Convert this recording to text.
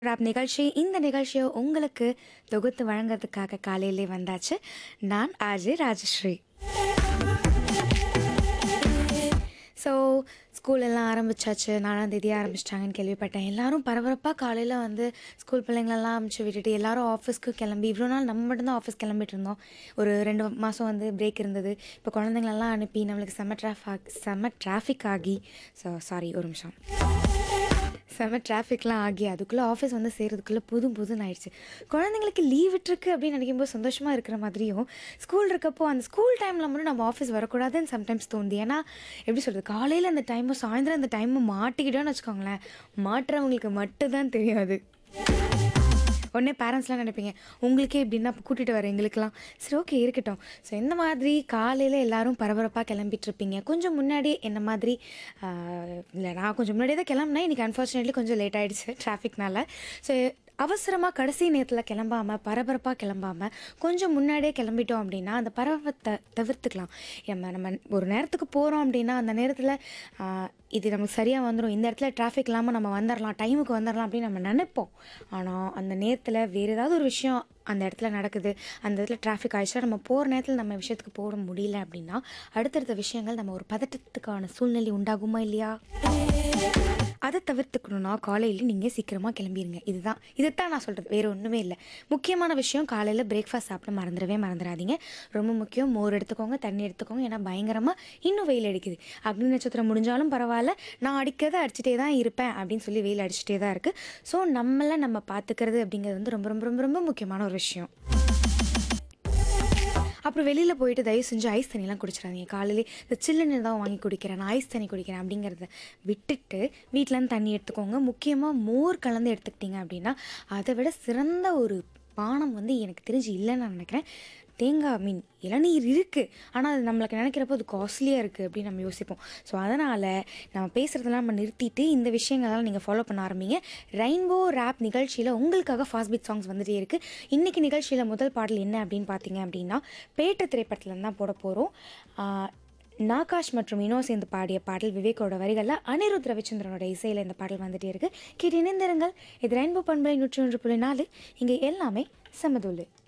rap நிகழ்ச்சி இந்த நிகழ்ச்சியை உங்களுக்கு தொகுத்து வழங்குறதுக்காக காலையிலே வந்தாச்சு நான் ஆர்ஜே ராஜஸ்ரீ ஸோ ஸ்கூல் எல்லாம் ஆரம்பிச்சாச்சு நாலாம் தேதி ஆரம்பிச்சிட்டாங்கன்னு கேள்விப்பட்டேன் எல்லாரும் பரபரப்பாக காலையில் வந்து ஸ்கூல் பிள்ளைங்களெல்லாம் அமுச்சு விட்டுட்டு எல்லாரும் ஆஃபீஸ்க்கு கிளம்பி இவ்வளோ நாள் நம்ம மட்டும்தான் ஆஃபீஸ் கிளம்பிட்டு இருந்தோம் ஒரு ரெண்டு மாதம் வந்து பிரேக் இருந்தது இப்போ குழந்தைங்களெல்லாம் அனுப்பி நம்மளுக்கு செம்ம டிராஃபிக் செம்ம டிராஃபிக் ஆகி ஸோ சாரி ஒரு நிமிஷம் செம டிராஃபிக்லாம் ஆகி அதுக்குள்ளே ஆஃபீஸ் வந்து சேர்றதுக்குள்ளே புது புதுன்னு ஆயிடுச்சு குழந்தைங்களுக்கு லீவ் விட்டுருக்கு அப்படின்னு நினைக்கும்போது சந்தோஷமாக இருக்கிற மாதிரியும் ஸ்கூல் இருக்கப்போ அந்த ஸ்கூல் டைமில் மட்டும் நம்ம ஆஃபீஸ் வரக்கூடாதுன்னு சம்டைம்ஸ் தோணுது ஏன்னா எப்படி சொல்கிறது காலையில் அந்த டைமும் சாயந்தரம் அந்த டைமும் மாட்டிக்கிட்டோன்னு வச்சுக்கோங்களேன் மாட்டுறவங்களுக்கு மட்டும்தான் தெரியாது உடனே பேரண்ட்ஸ்லாம் நினைப்பீங்க உங்களுக்கே எப்படின்னா கூட்டிகிட்டு வர எங்களுக்கெல்லாம் சரி ஓகே இருக்கட்டும் ஸோ இந்த மாதிரி காலையில் எல்லாரும் பரபரப்பாக கிளம்பிட்டு இருப்பீங்க கொஞ்சம் முன்னாடி என்ன மாதிரி இல்லை நான் கொஞ்சம் முன்னாடியே தான் கிளம்புனேன் இன்றைக்கி அன்ஃபார்ச்சுனேட்லி கொஞ்சம் லேட் ஆகிடுச்சு டிராஃபிக்னால ஸோ அவசரமாக கடைசி நேரத்தில் கிளம்பாமல் பரபரப்பாக கிளம்பாமல் கொஞ்சம் முன்னாடியே கிளம்பிட்டோம் அப்படின்னா அந்த பரபரத்தை தவிர்த்துக்கலாம் நம்ம நம்ம ஒரு நேரத்துக்கு போகிறோம் அப்படின்னா அந்த நேரத்தில் இது நமக்கு சரியாக வந்துடும் இந்த இடத்துல டிராஃபிக் இல்லாமல் நம்ம வந்துடலாம் டைமுக்கு வந்துடலாம் அப்படின்னு நம்ம நினைப்போம் ஆனால் அந்த நேரத்தில் வேறு ஏதாவது ஒரு விஷயம் அந்த இடத்துல நடக்குது அந்த இடத்துல டிராஃபிக் ஆயிடுச்சுன்னா நம்ம போகிற நேரத்தில் நம்ம விஷயத்துக்கு போக முடியல அப்படின்னா அடுத்தடுத்த விஷயங்கள் நம்ம ஒரு பதட்டத்துக்கான சூழ்நிலை உண்டாகுமா இல்லையா அதை தவிர்த்துக்கணும்னா காலையில் நீங்கள் சீக்கிரமாக கிளம்பிடுங்க இதுதான் இதைத்தான் நான் சொல்கிறது வேறு ஒன்றுமே இல்லை முக்கியமான விஷயம் காலையில் பிரேக்ஃபாஸ்ட் சாப்பிட மறந்துடவே மறந்துடாதீங்க ரொம்ப முக்கியம் மோர் எடுத்துக்கோங்க தண்ணி எடுத்துக்கோங்க ஏன்னா பயங்கரமாக இன்னும் வெயில் அடிக்குது அக்னி நட்சத்திரம் முடிஞ்சாலும் பரவாயில்ல நான் அடிக்கிறத அடிச்சுட்டே தான் இருப்பேன் அப்படின்னு சொல்லி வெயில் அடிச்சுட்டே தான் இருக்குது ஸோ நம்மளை நம்ம பார்த்துக்கிறது அப்படிங்கிறது வந்து ரொம்ப ரொம்ப ரொம்ப ரொம்ப முக்கியமான ஒரு விஷயம் அப்புறம் வெளியில் போயிட்டு தயவு செஞ்சு ஐஸ் தண்ணிலாம் குடிச்சிடாதீங்க காலையிலே இந்த சில்லுன்னு தான் வாங்கி குடிக்கிறேன் நான் ஐஸ் தண்ணி குடிக்கிறேன் அப்படிங்கிறத விட்டுட்டு வீட்டிலேருந்து தண்ணி எடுத்துக்கோங்க முக்கியமாக மோர் கலந்து எடுத்துக்கிட்டீங்க அப்படின்னா அதை விட சிறந்த ஒரு பானம் வந்து எனக்கு தெரிஞ்சு இல்லைன்னு நான் நினைக்கிறேன் தேங்காய் மீன் இளநீர் இருக்குது ஆனால் அது நம்மளுக்கு நினைக்கிறப்போ அது காஸ்ட்லியாக இருக்குது அப்படின்னு நம்ம யோசிப்போம் ஸோ அதனால் நம்ம பேசுகிறதெல்லாம் நம்ம நிறுத்திட்டு இந்த விஷயங்கள்லாம் நீங்கள் ஃபாலோ பண்ண ஆரம்பிங்க ரெயின்போ ரேப் நிகழ்ச்சியில் உங்களுக்காக ஃபாஸ்ட் பீட் சாங்ஸ் வந்துட்டே இருக்குது இன்றைக்கி நிகழ்ச்சியில் முதல் பாடல் என்ன அப்படின்னு பார்த்தீங்க அப்படின்னா பேட்ட திரைப்படத்தில் தான் போட போகிறோம் நாகாஷ் மற்றும் இனோ சேர்ந்து பாடிய பாடல் விவேக்கோட வரிகளில் அனிருத் ரவிச்சந்திரனோட இசையில் இந்த பாடல் வந்துட்டே இருக்குது கேட்டு இணைந்திருங்கள் இது ரெயின்போ பண்பலை நூற்றி ஒன்று புள்ளி நாலு இங்கே எல்லாமே சமதுள்ளு